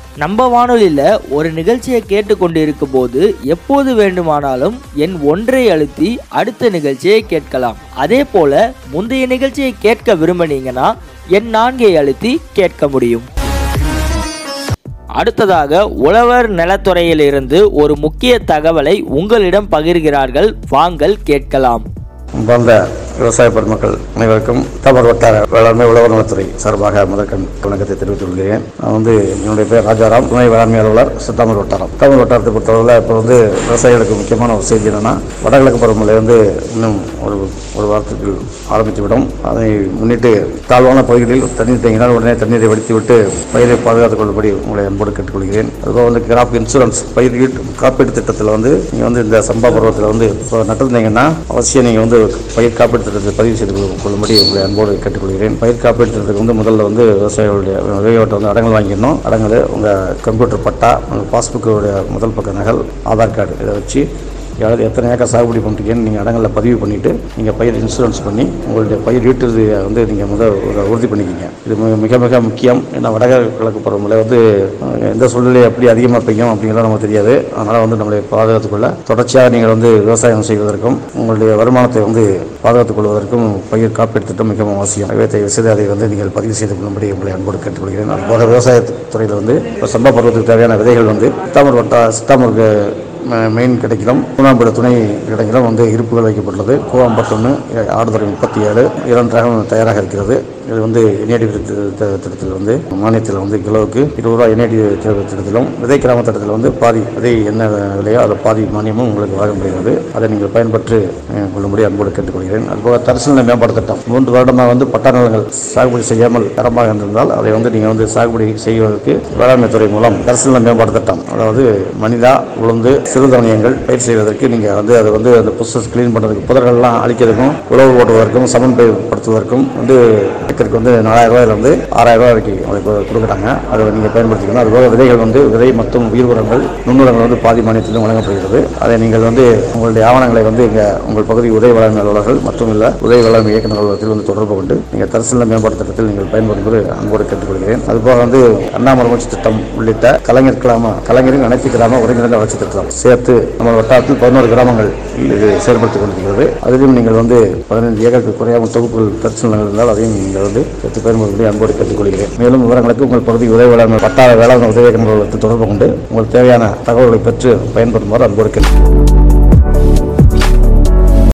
நம்ம வானொலியில் ஒரு நிகழ்ச்சியை கேட்டுக்கொண்டிருக்கும் போது எப்போது வேண்டுமானாலும் என் ஒன்றை அழுத்தி அடுத்த நிகழ்ச்சியை கேட்கலாம் அதே போல முந்தைய நிகழ்ச்சியை கேட்க விரும்பினீங்கன்னா என் நான்கை அழுத்தி கேட்க முடியும் அடுத்ததாக உழவர் நலத்துறையிலிருந்து ஒரு முக்கிய தகவலை உங்களிடம் பகிர்கிறார்கள் வாங்கள் கேட்கலாம் வந்த விவசாய பெருமக்கள் அனைவருக்கும் தமிழ் வட்டார வேளாண்மை உழவர் நலத்துறை சார்பாக முதற்கண் வணக்கத்தை தெரிவித்துக் கொள்கிறேன் நான் வந்து என்னுடைய பேர் ராஜாராம் துணை வேளாண்மை அலுவலர் சித்தாமூர் வட்டாரம் தமிழ் வட்டாரத்தை பொறுத்தளவில் இப்போ வந்து விவசாயிகளுக்கு முக்கியமான ஒரு செய்தி என்னன்னா வடகிழக்கு பருவமழை வந்து இன்னும் ஒரு ஒரு வாரத்துக்கு ஆரம்பித்து விடும் அதை முன்னிட்டு தாழ்வான பகுதிகளில் தண்ணீர் தேங்கினால் உடனே தண்ணீரை வடித்து விட்டு பயிரை பாதுகாத்துக் கொள்ளும்படி உங்களை அன்போடு கேட்டுக்கொள்கிறேன் அதுபோக வந்து கிராப் இன்சூரன்ஸ் பயிர் காப்பீட்டு திட்டத்தில் வந்து நீங்கள் வந்து இந்த சம்பா பருவத்தில் வந்து இப்போ நட்டிருந்தீங்கன்னா அவசியம் நீங்கள் வந்து பயிர் காப்பீட்டு திட்டத்தை பதிவு செய்து கொள்~ கொள்ளும்படி உங்களை அன்போடு கேட்டுக்கொள்கிறேன் பயிர் காப்பீட்டு திட்டத்துக்கு வந்து முதல்ல வந்து விவசாயிகளுடைய விவசாயிகிட்ட வந்து அடங்கல் வாங்கிடணும் அடங்கல் உங்கள் கம்ப்யூட்டர் பட்டா உங்கள் பாஸ்புக்கோடைய முதல் பக்க நகல் ஆதார் கார்டு இதை வச்சு யாராவது எத்தனை ஏக்கர் சாகுபடி பண்ணுறீங்கன்னு நீங்கள் இடங்களில் பதிவு பண்ணிவிட்டு நீங்கள் பயிர் இன்சூரன்ஸ் பண்ணி உங்களுடைய பயிர் ஈட்டுறதை வந்து நீங்கள் முதல் ஒரு உறுதி பண்ணிக்கிங்க இது மிக மிக மிக முக்கியம் ஏன்னா வடகிழக்கு பருவமழை வந்து அஹ், எந்த சூழ்நிலை எப்படி அதிகமாக பெய்யும் அப்படிங்கிறது நமக்கு தெரியாது அதனால் வந்து நம்மளை பாதுகாத்துக்கொள்ள தொடர்ச்சியாக நீங்கள் வந்து விவசாயம் செய்வதற்கும் உங்களுடைய வருமானத்தை வந்து பாதுகாத்துக் கொள்வதற்கும் பயிர் காப்பீட்டு திட்டம் மிகவும் அவசியம் எனவே தயவு செய்து அதை வந்து நீங்கள் பதிவு செய்து கொள்ளும்படி உங்களை அன்போடு கேட்டுக்கொள்கிறேன் அதுபோக விவசாயத்துறையில் வந்து இப்போ சம்பா பருவத்துக்கு தேவையான விதைகள் வந்து சித்தாமூர் வட்டா சித்தாமூருக்கு மெயின் கிடைக்கிறோம் மூணாம்பட துணை கிடைக்கிறோம் வந்து இருப்புகள் வைக்கப்பட்டுள்ளது கோவம்பத்தொன்று ஆடுதுறை முப்பத்தி ஏழு இரண்டு ரகம் தயாராக இருக்கிறது இது வந்து என்ஏடி திட்டத்தில் வந்து மானியத்தில் வந்து கிலோவுக்கு இருபது ரூபா என்ஏடி திட்டத்திலும் விதை கிராம திட்டத்தில் வந்து பாதி விதை என்ன விலையோ அதில் பாதி மானியமும் உங்களுக்கு வழங்கப்படுகிறது அதை நீங்கள் பயன்பெற்று அஹ், கொள்ளும்படி அன்போடு கேட்டுக்கொள்கிறேன் அதுபோக தரிசன மேம்பாடு திட்டம் மூன்று வருடமாக வந்து பட்டா நிலங்கள் சாகுபடி செய்யாமல் இடமாக இருந்திருந்தால் அதை வந்து நீங்கள் வந்து சாகுபடி செய்வதற்கு வேளாண்மை துறை மூலம் தரிசன மேம்பாடு திட்டம் அதாவது மனிதா உளுந்து சிறுதானியங்கள் பயிர் செய்வதற்கு நீங்கள் வந்து அதை வந்து அந்த புஸ்தஸ் க்ளீன் பண்ணுறதுக்கு புதர்கள்லாம் அழிக்கிறதுக்கும் உழவு ஓட்டுவதற்கும் சமன்படுத்துவதற்கும் வந்து ஏக்கருக்கு வந்து நாலாயிரம் ரூபாயிலிருந்து ஆறாயிரம் ரூபாய் வரைக்கும் உங்களுக்கு கொடுக்குறாங்க அதை நீங்கள் பயன்படுத்திக்கணும் அதுபோக விதைகள் வந்து விதை மற்றும் உயிர் உரங்கள் நுண்ணுரங்கள் வந்து பாதி மானியத்திலும் வழங்கப்படுகிறது அதை நீங்கள் வந்து உங்களுடைய ஆவணங்களை வந்து இங்கே உங்கள் பகுதி உதவி வேளாண்மை அலுவலர்கள் மற்றும் இல்லை உதவி வேளாண்மை இயக்குநர் அலுவலகத்தில் வந்து தொடர்பு கொண்டு நீங்கள் தரிசன மேம்பாட்டு திட்டத்தில் நீங்கள் பயன்படுத்துவது அன்போடு கேட்டுக்கொள்கிறேன் அதுபோக வந்து அண்ணாமலை வளர்ச்சி திட்டம் உள்ளிட்ட கலைஞர் கிராம கலைஞரின் அனைத்து கிராம ஒருங்கிணைந்த வளர்ச்சி திட்டம் சேர்த்து நம்ம வட்டாரத்தில் பதினோரு கிராமங்கள் இது செயல்படுத்திக் கொண்டிருக்கிறது அதிலும் நீங்கள் வந்து பதினைந்து ஏக்கருக்கு குறையாமல் தொகுப்புகள் தரிசனங்கள் இருந்தால் அதையும் நீங்கள் வந்து எடுத்து பயன்படுத்தி அன்போடு கேட்டுக்கொள்கிறேன் மேலும் விவரங்களுக்கு உங்கள் பகுதி உதவி வேளாண்மை வட்டார வேளாண் உதவி இயக்குநர் அலுவலகத்தில் தொடர்பு கொண்டு உங்களுக்கு தேவையான தகவல்களை பெற்று பயன்படுத்துமாறு அன்போடு கேட்டு